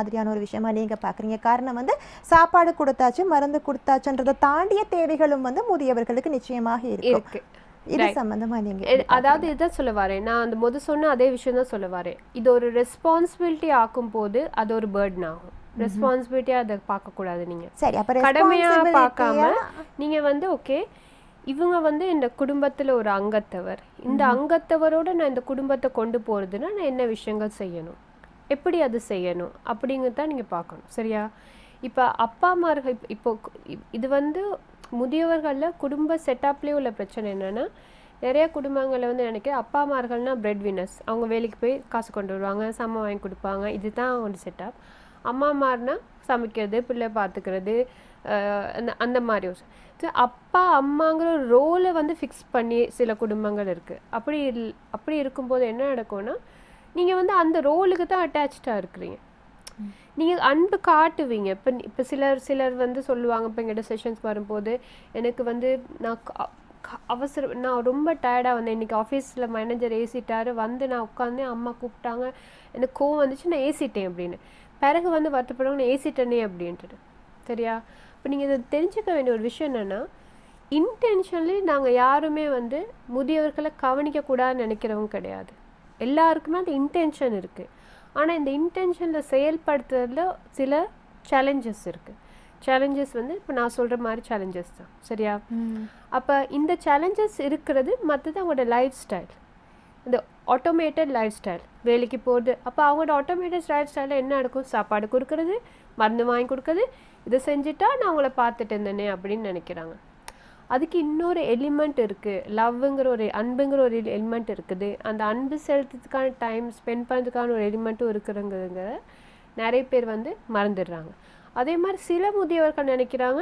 மாதிரியான ஒரு விஷயமா நீங்க பாக்குறீங்க காரணம் வந்து சாப்பாடு கொடுத்தாச்சு மருந்து கொடுத்தாச்சுன்றதை தாண்டிய தேவைகளும் வந்து முதியவர்களுக்கு நிச்சயமாக இருக்கும் இருக்கு இது சம்பந்தமா நீங்க எ- அதாவது இதுதான் சொல்ல வரேன் நான் அந்த முத சொன்ன அதே விஷயம் தான் சொல்ல வரேன் இது ஒரு ரெஸ்பான்சிபிலிட்டி ஆக்கும் போது அது ஒரு பேர்டன் ஆகும் ரெஸ்பான்சிபிலிட்டியா அதை பார்க்க கூடாது நீங்க சரி அப்ப கடமையா responsibility-யா- பார்க்காம நீங்க வந்து ஓகே இவங்க வந்து இந்த குடும்பத்துல ஒரு அங்கத்தவர் இந்த அங்கத்தவரோட நான் இந்த குடும்பத்தை கொண்டு போறதுன்னா நான் என்ன விஷயங்கள் செய்யணும் எப்படி அது செய்யணும் அப்படிங்கிறது தான் நீங்க பார்க்கணும் சரியா இப்ப அப்பா அம்மார்கள் இப்ப- இப்போ கு- இ- இது வந்து முதியவர்கள்ல குடும்ப செட்டப்லேயே உள்ள பிரச்சனை என்னன்னா நிறைய குடும்பங்களில் வந்து நினைக்கிறேன் அப்பா அம்மார்கள்னா பிரெட் வினர்ஸ் அவங்க வேலைக்கு போய் காசு கொண்டு வருவாங்க சம்ம வாங்கி கொடுப்பாங்க இதுதான் அவங்களோட செட்டப் அம்மா அம்மார்னா சமைக்கிறது பிள்ளை பார்த்துக்கிறது அஹ் அந்த அந்த மாதிரி ஒரு so அப்பா அம்மாங்கிற ஒரு ரோலை வந்து ஃபிக்ஸ் பண்ணி சில குடும்பங்கள் இருக்குது அப்படி இல் அப்படி இருக்கும்போது என்ன நடக்கும்னா நீங்கள் வந்து அந்த ரோலுக்கு தான் அட்டாச்சாக இருக்கிறீங்க நீங்கள் அன்பு காட்டுவீங்க இப்போ இப்போ சிலர் சிலர் வந்து சொல்லுவாங்க இப்போ எங்கிட்ட செஷன்ஸ் வரும்போது எனக்கு வந்து நான் க- க- அவசர நான் ரொம்ப டயர்டாக வந்தேன் இன்னைக்கு ஆஃபீஸில் மேனேஜர் ஏசிட்டாரு வந்து நான் உட்காந்து அம்மா கூப்பிட்டாங்க எனக்கு கோவம் வந்துச்சு நான் ஏசிட்டேன் அப்படின்னு பிறகு வந்து வருத்தப்படுவாங்க நான் ஏசிட்டேனே அப்படின்ட்டு சரியா இப்போ நீங்கள் இதை தெரிஞ்சுக்க வேண்டிய ஒரு விஷயம் என்னென்னா இன்டென்ஷன்லி நாங்கள் யாருமே வந்து முதியவர்களை கவனிக்கக்கூடாதுன்னு நினைக்கிறவங்க கிடையாது எல்லாருக்குமே அந்த இன்டென்ஷன் இருக்குது ஆனால் இந்த இன்டென்ஷனில் செயல்படுத்துறதுல சில சேலஞ்சஸ் இருக்குது சேலஞ்சஸ் வந்து இப்போ நான் சொல்கிற மாதிரி சேலஞ்சஸ் தான் சரியா ம். அப்போ இந்த சேலஞ்சஸ் இருக்கிறது மற்றது அவங்களோட லைஃப் ஸ்டைல் இந்த ஆட்டோமேட்டட் லைஃப் ஸ்டைல் வேலைக்கு போகிறது அப்போ அவங்களோட ஆட்டோமேட்டட் லைஃப் ஸ்டைலில் என்ன நடக்கும் சாப்பாடு கொடுக்கறது மருந்து வாங்கி கொடுக்கறது இதை செஞ்சுட்டா நான் அவங்கள பார்த்துட்டு இருந்தேனே அப்படின்னு நினைக்கிறாங்க அதுக்கு இன்னொரு எலிமெண்ட் இருக்குது லவ்ங்கிற ஒரு அன்புங்கிற ஒரு எலிமெண்ட் இருக்குது அந்த அன்பு செலுத்துறதுக்கான டைம் ஸ்பெண்ட் பண்ணுறதுக்கான ஒரு எலிமெண்ட்டும் இருக்குதுங்கிறத நிறைய பேர் வந்து மறந்துடுறாங்க அதே மாதிரி சில முதியவர்கள் நினைக்கிறாங்க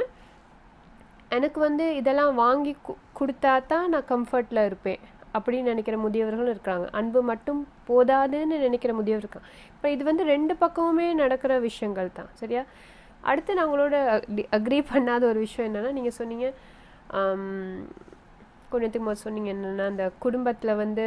எனக்கு வந்து இதெல்லாம் வாங்கி கு- கொடுத்தா தான் நான் கம்ஃபர்ட்டில் இருப்பேன் அப்படின்னு நினைக்கிற முதியவர்களும் இருக்காங்க அன்பு மட்டும் போதாதுன்னு நினைக்கிற முதியவர் இருக்காங்க இப்போ இது வந்து ரெண்டு பக்கமுமே நடக்கிற விஷயங்கள் தான் சரியா அடுத்து நான் உங்களோட அக்ரி பண்ணாத ஒரு விஷயம் என்னன்னா நீங்கள் சொன்னீங்க ஆம், கொஞ்சத்துக்கு முதல் சொன்னீங்க என்னன்னா அந்த குடும்பத்தில் வந்து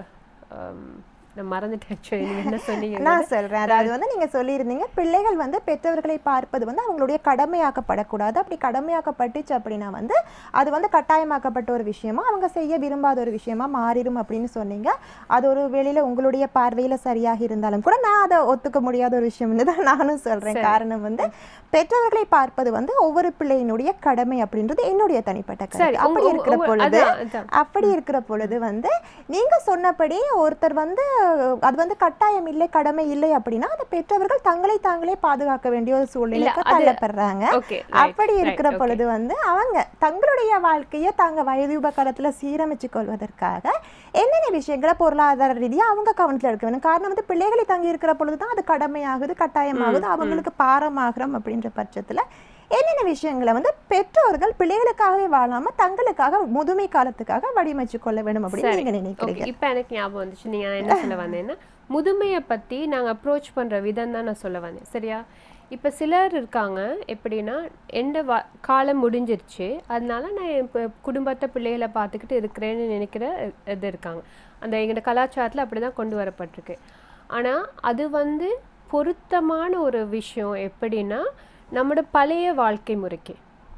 ஆம், நான் மறந்துட்டேன் ஆக்சுவலி நீங்கள் என்ன சொன்னீங்க நான் சொல்றேன் அதாவது வந்து நீங்க சொல்லியிருந்தீங்க பிள்ளைகள் வந்து பெற்றவர்களை பார்ப்பது வந்து அவங்களுடைய கடமையாக்கப்படக்கூடாது அப்படி கடமையாக்கப்பட்டுச்சு அப்படின்னா வந்து அது வந்து கட்டாயமாக்கப்பட்ட ஒரு விஷயமா அவங்க செய்ய விரும்பாத ஒரு விஷயமா மாறிடும் அப்படின்னு சொன்னீங்க அது ஒரு வேளையில உங்களுடைய பார்வையில சரியாக இருந்தாலும் கூட நான் அதை ஒத்துக்க முடியாத ஒரு விஷயம்னு தான் நானும் சொல்றேன் காரணம் வந்து பெற்றவர்களை பார்ப்பது வந்து ஒவ்வொரு பிள்ளையினுடைய கடமை அப்படின்றது என்னுடைய தனிப்பட்ட சரி கருத்து அப்படி உங்க- இருக்கிற உங்க- பொழுது அதான், அதான். அப்படி இருக்கிற பொழுது வந்து நீங்க சொன்னபடி ஒருத்தர் வந்து அது வந்து கட்டாயம் இல்லை கடமை இல்லை அப்படின்னா அந்த பெற்றவர்கள் தங்களை தாங்களே பாதுகாக்க வேண்டிய ஒரு சூழ்நிலைக்கு அது- தள்ளப்படுறாங்க ஓகே அப்படி இருக்கிற பொழுது வந்து அவங்க தங்களுடைய வாழ்க்கையை தாங்க வயது உபகாரத்துல சீரமைச்சு கொள்வதற்காக என்னென்ன விஷயங்களை பொருளாதார ரீதியா அவங்க கவனத்துல எடுக்க வேணும் காரணம் வந்து பிள்ளைகளை தங்கி இருக்கிற பொழுதுதான் அது கடமையாகுது கட்டாயமாகுது அவங்களுக்கு பாரமாகறம் அப்படின்ற பட்சத்துல என்னென்ன விஷயங்களை வந்து பெற்றோர்கள் பிள்ளைகளுக்காகவே வாழாம தங்களுக்காக முதுமை காலத்துக்காக வடிவமைச்சு கொள்ள வேண்டும் அப்படின்னு நீங்க நினைக்கிறீங்க ஓகே இப்போ எனக்கு ஞாபகம் வந்துச்சு நீங்க என்ன சொல்ல வந்தேன்னா முதுமையை பத்தி நாங்க அப்ரோச் பண்ற விதம் தான் நான் சொல்ல வந்தேன் சரியா இப்போ சிலர் இருக்காங்க எப்படின்னா எந்த வா காலம் முடிஞ்சிருச்சு அதனால நான் என் ப- குடும்பத்தை பிள்ளைகளை பார்த்துக்கிட்டு இருக்கிறேன்னு நினைக்கிற இது இருக்காங்க அந்த எங்களோட கலாச்சாரத்தில் அப்படி தான் கொண்டு வரப்பட்டிருக்கு ஆனால் அது வந்து பொருத்தமான ஒரு விஷயம் எப்படின்னா நம்மளோட பழைய வாழ்க்கை முறைக்கு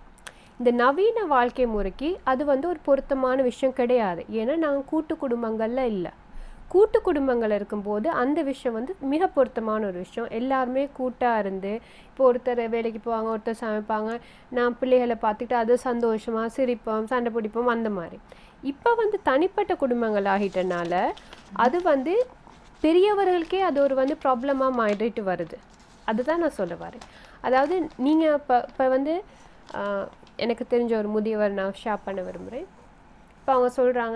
இந்த நவீன வாழ்க்கை முறைக்கு அது வந்து ஒரு பொருத்தமான விஷயம் கிடையாது ஏன்னா நாங்கள் கூட்டு குடும்பங்கள்ல இல்லை கூட்டு குடும்பங்கள் இருக்கும்போது அந்த விஷயம் வந்து மிக பொருத்தமான ஒரு விஷயம் எல்லாருமே கூட்டாக இருந்து இப்போ ஒருத்தர் வேலைக்கு போவாங்க ஒருத்தர் சமைப்பாங்க நான் பிள்ளைகளை பார்த்துக்கிட்டு அது சந்தோஷமா சிரிப்போம் சண்டை பிடிப்போம் அந்த மாதிரி இப்போ வந்து தனிப்பட்ட குடும்பங்கள் ஆகிட்டனால அது வந்து பெரியவர்களுக்கே அது ஒரு வந்து ப்ராப்ளமாக மாறிட்டு வருது அதுதான் நான் சொல்ல வரேன் அதாவது நீங்கள் இப்போ இப்போ வந்து ஆஹ், எனக்கு தெரிஞ்ச ஒரு முதியவர் நான் ஷேர் பண்ண விரும்புகிறேன் இப்போ அவங்க சொல்கிறாங்க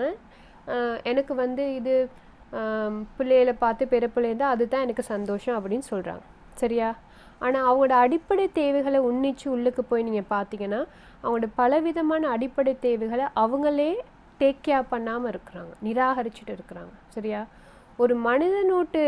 எனக்கு வந்து இது ஆம், பிள்ளைகளை பார்த்து பெற பிள்ளைந்தா அதுதான் எனக்கு சந்தோஷம் அப்படின்னு சொல்கிறாங்க சரியா ஆனால் அவங்களோட அடிப்படை தேவைகளை உன்னிச்சு உள்ளுக்கு போய் நீங்கள் பார்த்தீங்கன்னா அவங்களோட பலவிதமான அடிப்படை தேவைகளை அவங்களே டேக் கேர் பண்ணாமல் இருக்கிறாங்க நிராகரிச்சுட்டு இருக்கிறாங்க சரியா ஒரு மனிதனோட்டு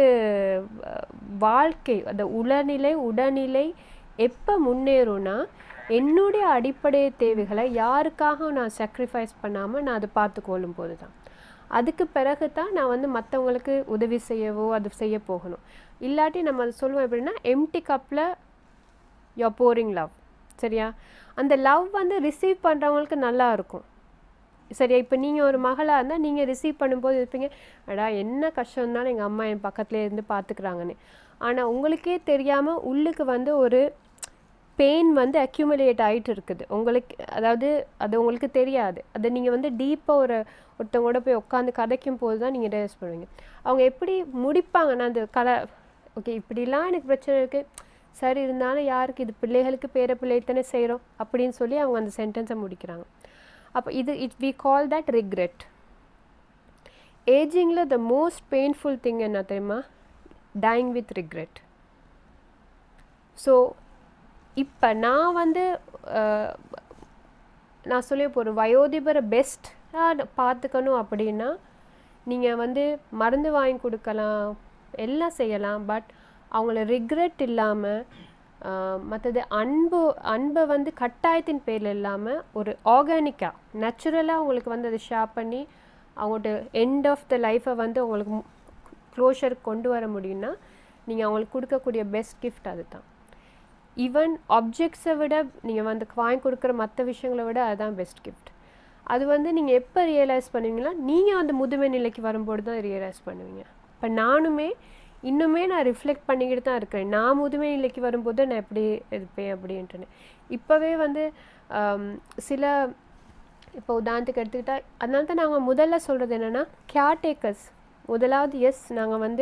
அஹ், வாழ்க்கை அந்த உளநிலை உடல்நிலை எப்போ முன்னேறும்னா என்னுடைய அடிப்படை தேவைகளை யாருக்காக நான் சாக்ரிஃபைஸ் பண்ணாமல் நான் அதை பார்த்து கொள்ளும் போது தான் அதுக்கு பிறகு தான் நான் வந்து மற்றவங்களுக்கு உதவி செய்யவோ அது செய்ய போகணும் இல்லாட்டி நம்ம அதை சொல்லுவோம் எப்படின்னா எம்டி கப்பில் யோ போரிங் லவ் சரியா அந்த லவ் வந்து ரிசீவ் பண்ணுறவங்களுக்கு நல்லா இருக்கும் சரியா இப்போ நீங்கள் ஒரு மகளாக இருந்தால் நீங்கள் ரிசீவ் பண்ணும்போது இருப்பீங்க அடா என்ன கஷ்டம் இருந்தாலும் எங்கள் அம்மா என் பக்கத்துல இருந்து பார்த்துக்கிறாங்கன்னு ஆனால் உங்களுக்கே தெரியாமல் உள்ளுக்கு வந்து ஒரு பெயின் வந்து அக்யூமுலேட் ஆகிட்டு இருக்குது உங்களுக்கு அதாவது அது உங்களுக்கு தெரியாது அதை நீங்கள் வந்து டீப்பாக ஒரு ஒருத்தவங்களோட போய் உட்காந்து கதைக்கும் போது தான் நீங்கள் ரியலைஸ் பண்ணுவீங்க அவங்க எப்படி முடிப்பாங்கன்னா அந்த கலை ஓகே இப்படிலாம் எனக்கு பிரச்சனை இருக்குது சரி இருந்தாலும் யாருக்கு இது பிள்ளைகளுக்கு பேர பிள்ளை தானே செய்கிறோம் அப்படின்னு சொல்லி அவங்க அந்த சென்டென்ஸை முடிக்கிறாங்க அப்போ இது it we call that regret ஏஜிங்கில் த மோஸ்ட் பெயின்ஃபுல் திங் என்ன தெரியுமா டைங் வித் ரிக்ரெட் ஸோ இப்போ நான் வந்து அஹ், நான் சொல்லி இப்போ ஒரு வயோதிபரை பெஸ்ட்டாக பார்த்துக்கணும் அப்படின்னா நீங்கள் வந்து மருந்து வாங்கி கொடுக்கலாம் எல்லாம் செய்யலாம் பட் அவங்கள ரிக்ரெட் இல்லாமல் மற்றது அன்பு அன்பை வந்து கட்டாயத்தின் பேரில் இல்லாமல் ஒரு ஆர்கானிக்காக நேச்சுரலாக உங்களுக்கு வந்து அதை ஷேர் பண்ணி அவங்கள்ட்ட எண்ட் ஆஃப் த லைஃப்பை வந்து உங்களுக்கு க்ளோஷர் கொண்டு வர முடியும்னா நீங்கள் அவங்களுக்கு கொடுக்கக்கூடிய பெஸ்ட் கிஃப்ட் அதுதான் ஈவன் ஆப்ஜெக்ட்ஸை விட நீங்கள் வந்து வாங்கி கொடுக்குற மற்ற விஷயங்களை விட அதுதான் பெஸ்ட் கிஃப்ட் அது வந்து நீங்கள் எப்போ ரியலைஸ் பண்ணுவீங்களா நீங்கள் அந்த முதுமை நிலைக்கு வரும்போது தான் ரியலைஸ் பண்ணுவீங்க இப்போ நானுமே இன்னுமே நான் ரிஃப்ளெக்ட் பண்ணிக்கிட்டு தான் இருக்கேன் நான் முதுமை நிலைக்கு வரும்போது நான் எப்படி இருப்பேன் அப்படின்ட்டுன்னு இப்போவே வந்து ஆம், சில இப்போ உதாரணத்துக்கு எடுத்துக்கிட்டா அதனால தான் நாங்கள் முதல்ல சொல்கிறது என்னென்னா கேர்டேக்கர்ஸ் முதலாவது எஸ் நாங்கள் வந்து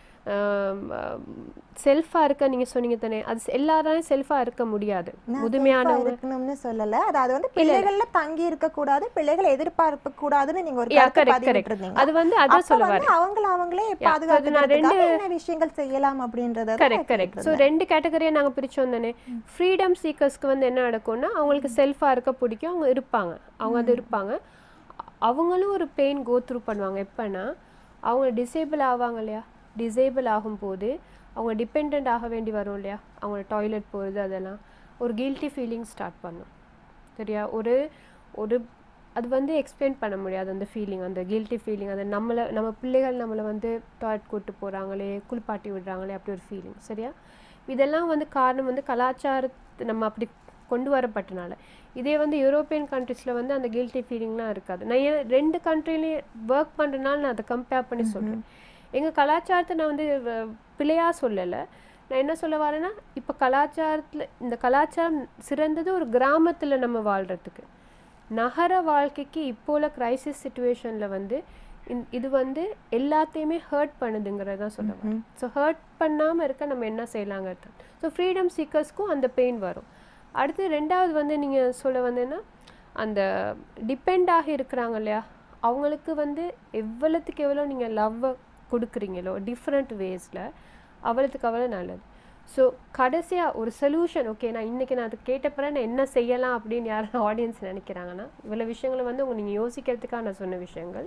செல்ஃபாக இருக்க நீங்கள் சொன்னீங்க தானே அது எல்லாராலையும் செல்ஃபாக இருக்க முடியாது நான் முதுமையானவங்க safe ஆ இருக்கணும்னு சொல்லல அதாவது வந்து பிள்ளைகள்ல தங்கி இருக்க கூடாது பிள்ளைகளை எதிர்பார்க்க கூடாதுன்னு நீங்க ஒரு Yeah, கருத்து correct, பதிவு correct. விட்டுருந்தீங்க. அது வந்து அதான் அப்ப சொல்ல வந்து வரேன் அவங்கள அவங்களே அது நான் பாதுகாக்கிறதுக்காக என்ன விஷயங்கள் செய்யலாம் அப்படின்றத தான் கரெக்ட் நான் கரெக்ட் ஸோ கேட்டிருந்தேன். ரெண்டு கேட்டகரியாக நாங்கள் பிரிச்சோம் தானே ஃப்ரீடம் சீக்கர்ஸ்க்கு வந்து என்ன நடக்கும்னா அவங்களுக்கு செல்ஃபாக இருக்க பிடிக்கும் அவங்க இருப்பாங்க அவங்க அது இருப்பாங்க அ- அவங்களும் ஒரு பெயின் கோ த்ரூ பண்ணுவாங்க எப்போனா அவங்க டிசேபிள் ஆவாங்க இல்லையா டிசேபிள் ஆகும்போது அவங்க டிபெண்ட் ஆக வேண்டி வரும் இல்லையா அவங்க டாய்லெட் போகிறது அதெல்லாம் ஒரு கில்ட்டி ஃபீலிங் ஸ்டார்ட் பண்ணும் சரியா ஒரு ஒரு அது வந்து எக்ஸ்பிளைன் பண்ண முடியாது அந்த ஃபீலிங் அந்த கில்ட்டி ஃபீலிங் அந்த நம்மளை நம்ம பிள்ளைகள் நம்மளை வந்து டாய்லெட் கூட்டு போகிறாங்களே குளிப்பாட்டி விடுறாங்களே அப்படி ஒரு ஃபீலிங் சரியா இதெல்லாம் வந்து காரணம் வந்து கலாச்சாரத்தை நம்ம அப்படி கொண்டு வரப்பட்டனால இதே வந்து யூரோப்பியன் கண்ட்ரீஸில் வந்து அந்த கில்ட்டி ஃபீலிங்லாம் இருக்காது நான் ஏன் ரெண்டு கண்ட்ரிலையும் ஒர்க் பண்ணுறனால நான் அதை கம்பேர் பண்ணி சொல்கிறேன் எங்கள் கலாச்சாரத்தை நான் வந்து வ- பிழையா சொல்லலை நான் என்ன சொல்ல வரேன்னா இப்போ கலாச்சாரத்தில் இந்த கலாச்சாரம் சிறந்தது ஒரு கிராமத்தில் நம்ம வாழ்கிறதுக்கு நகர வாழ்க்கைக்கு இப்போ உள்ள கிரைசிஸ் சுச்சுவேஷனில் வந்து இந்த- இது வந்து எல்லாத்தையுமே ஹர்ட் பண்ணுதுங்கிறத தான் சொல்ல வரேன் ஸோ ஹர்ட் பண்ணாமல் இருக்க நம்ம என்ன செய்யலாங்கிறது ஸோ ஃப்ரீடம் சீக்கர்ஸ்க்கும் அந்த பெயின் வரும் அடுத்து ரெண்டாவது வந்து நீங்கள் சொல்ல வந்தேன்னா அந்த டிபெண்ட் ஆகி இருக்கிறாங்க இல்லையா அவங்களுக்கு வந்து எவ்வளோத்துக்கு எவ்வளோ நீங்கள் லவ்வை கொடுக்குறீங்களோ டிஃப்ரெண்ட் வேஸில் அவ்வளோத்துக்கு அவ்வளோ நல்லது ஸோ கடைசியாக ஒரு சொல்யூஷன் ஓகே நான் இன்றைக்கி நான் அது கேட்டப்பறம் நான் என்ன செய்யலாம் அப்படின்னு யாரும் ஆடியன்ஸ் நினைக்கிறாங்கன்னா இவ்வளோ விஷயங்களை வந்து உங்க நீங்கள் யோசிக்கிறதுக்காக நான் சொன்ன விஷயங்கள்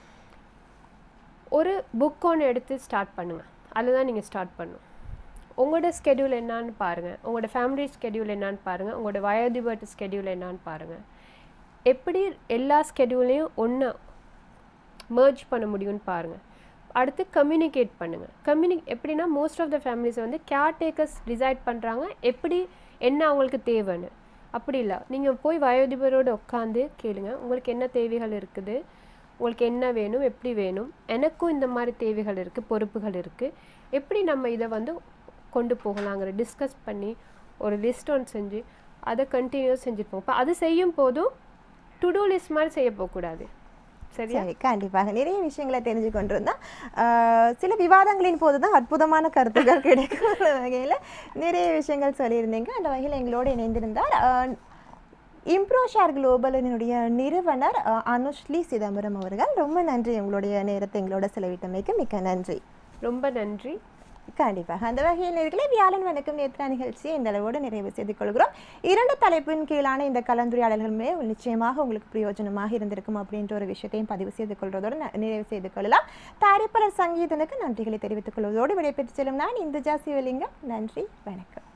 ஒரு புக் ஒன்று எடுத்து ஸ்டார்ட் பண்ணுங்கள் அதில் தான் நீங்கள் ஸ்டார்ட் பண்ணணும் உங்களோட ஸ்கெடியூல் என்னான்னு பாருங்கள் உங்களோட ஃபேமிலி ஸ்கெடியூல் என்னான்னு பாருங்கள் உங்களோட வயோதிபர்ட் ஸ்கெடியூல் என்னான்னு பாருங்கள் எப்படி எல்லா ஸ்கெடியூலையும் ஒன்று merge பண்ண முடியும்னு பாருங்கள் அடுத்து கம்யூனிகேட் பண்ணுங்கள் கம்யூனி எப்படின்னா மோஸ்ட் ஆஃப் த ஃபேமிலிஸ் வந்து கேர்டேக்கர்ஸ் டிசைட் பண்ணுறாங்க எப்படி என்ன அவங்களுக்கு தேவைன்னு அப்படி இல்லை நீங்கள் போய் வயோதிபரோடு உட்காந்து கேளுங்க உங்களுக்கு என்ன தேவைகள் இருக்குது உங்களுக்கு என்ன வேணும் எப்படி வேணும் எனக்கும் இந்த மாதிரி தேவைகள் இருக்குது பொறுப்புகள் இருக்குது எப்படி நம்ம இதை வந்து கொண்டு போகலாங்கிற டிஸ்கஸ் பண்ணி ஒரு லிஸ்ட் ஒன்று செஞ்சு அதை கண்டினியூஸ் செஞ்சுருப்போம் இப்போ அது செய்யும் போதும் டு டூ லிஸ்ட் மாதிரி செய்ய போகக்கூடாது சரியா சரி கண்டிப்பாக நிறைய விஷயங்களை தெரிஞ்சு கொண்டிருந்தோம் ஆஹ் சில விவாதங்களின் போது தான் அற்புதமான கருத்துக்கள் கிடைக்கும் வகையில் நிறைய விஷயங்கள் சொல்லியிருந்தீங்க அந்த வகையில் எங்களோடு இணைந்திருந்தார் இம்ப்ரோஷார் குளோபலினுடைய நிறுவனர் ஆஹ் அனுஷ்லி சிதம்பரம் அவர்கள் ரொம்ப நன்றி உங்களுடைய நேரத்தை எங்களோட செலவிட்டமைக்கு மிக்க நன்றி ரொம்ப நன்றி கண்டிப்பாக அந்த வகையில் நேர்களே வியாழன் வணக்கம் நேத்ரா நிகழ்ச்சியை இந்த அளவோடு நிறைவு செய்து கொள்கிறோம் இரண்டு தலைப்பின் கீழான இந்த கலந்துரையாடல்களுமே நிச்சயமாக உங்களுக்கு பிரயோஜனமாக இருந்திருக்கும் அப்படின்ற ஒரு விஷயத்தையும் பதிவு செய்து கொள்வதோடு ந- நிறைவு செய்து கொள்ளலாம் தயாரிப்பாளர் சங்கீதனுக்கு நன்றிகளை தெரிவித்துக் கொள்வதோடு விடைபெற்று செல்லும் நான் இந்துஜா சிவலிங்கம் நன்றி வணக்கம்